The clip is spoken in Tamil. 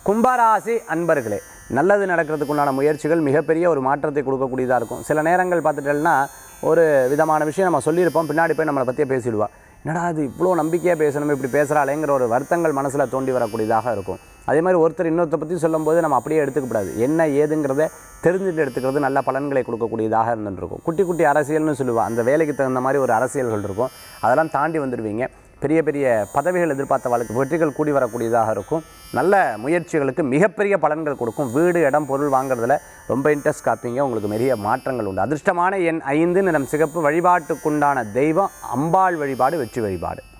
கும்பராசி அன்பர்களே நல்லது நடக்கிறதுக்குண்டான முயற்சிகள் மிகப்பெரிய ஒரு மாற்றத்தை கொடுக்கக்கூடியதாக இருக்கும் சில நேரங்கள் பார்த்துட்டேன்னா ஒரு விதமான விஷயம் நம்ம சொல்லியிருப்போம் பின்னாடி போய் நம்மளை பற்றியே பேசிடுவா என்னடா அது இவ்வளோ நம்பிக்கையாக பேசணும் இப்படி பேசுகிறாளேங்கிற ஒரு வருத்தங்கள் மனசில் தோண்டி வரக்கூடியதாக இருக்கும் அதே மாதிரி ஒருத்தர் இன்னொருத்த பற்றி சொல்லும்போது நம்ம அப்படியே எடுத்துக்கப்படாது என்ன ஏதுங்கிறத தெரிஞ்சுட்டு எடுத்துக்கிறது நல்ல பலன்களை கொடுக்கக்கூடியதாக இருந்துருக்கும் குட்டி குட்டி அரசியல்னு சொல்லுவாள் அந்த வேலைக்கு தகுந்த மாதிரி ஒரு அரசியல்கள் இருக்கும் அதெல்லாம் தாண்டி வந்துடுவீங்க பெரிய பெரிய பதவிகள் எதிர்பார்த்த வாழ்க்கை வெற்றிகள் கூடி வரக்கூடியதாக இருக்கும் நல்ல முயற்சிகளுக்கு மிகப்பெரிய பலன்கள் கொடுக்கும் வீடு இடம் பொருள் வாங்குறதுல ரொம்ப இன்ட்ரெஸ்ட் காப்பீங்க உங்களுக்கு நிறைய மாற்றங்கள் உண்டு அதிர்ஷ்டமான எண் ஐந்து நிறம் சிகப்பு வழிபாட்டுக்குண்டான தெய்வம் அம்பாள் வழிபாடு வெற்றி வழிபாடு